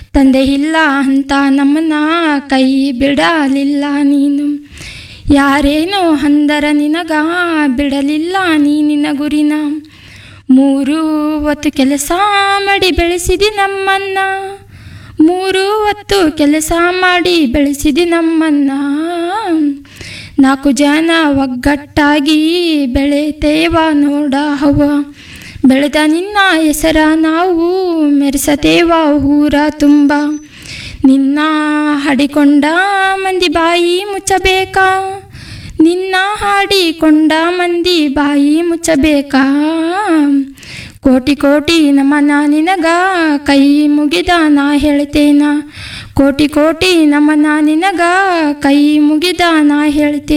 ತಂದೆ ಇಲ್ಲ ಅಂತ ನಮ್ಮನ್ನ ಕೈ ಬಿಡಲಿಲ್ಲ ನೀನು ಯಾರೇನೋ ಅಂದರ ನಿನಗ ಬಿಡಲಿಲ್ಲ ನೀ ನಿನ್ನ ಗುರಿನ ಮೂರು ಹೊತ್ತು ಕೆಲಸ ಮಾಡಿ ಬೆಳೆಸಿದಿ ನಮ್ಮನ್ನ ಮೂರು ಹೊತ್ತು ಕೆಲಸ ಮಾಡಿ ಬೆಳೆಸಿದಿ ನಮ್ಮನ್ನ ನಾಲ್ಕು ಜನ ಒಗ್ಗಟ್ಟಾಗಿ ಬೆಳೆತೇವ ನೋಡ ಹವ ಬೆಳೆದ ನಿನ್ನ ಹೆಸರ ನಾವು ಮೆರೆಸತೇವ ಊರ ತುಂಬ ನಿನ್ನ ಹಾಡಿಕೊಂಡ ಮಂದಿ ಬಾಯಿ ಮುಚ್ಚಬೇಕಾ ನಿನ್ನ ಹಾಡಿಕೊಂಡ ಮಂದಿ ಬಾಯಿ ಮುಚ್ಚಬೇಕಾ ಕೋಟಿ ಕೋಟಿ ನಮನ ನಿನಗ ಕೈ ಮುಗಿದ ನಾ ಹೇಳ್ತೇನ ಕೋಟಿ ಕೋಟಿ ನಮನ ನಿನಗ ಕೈ ಮುಗಿದ ನಾ ಹೇಳ್ತೇನೆ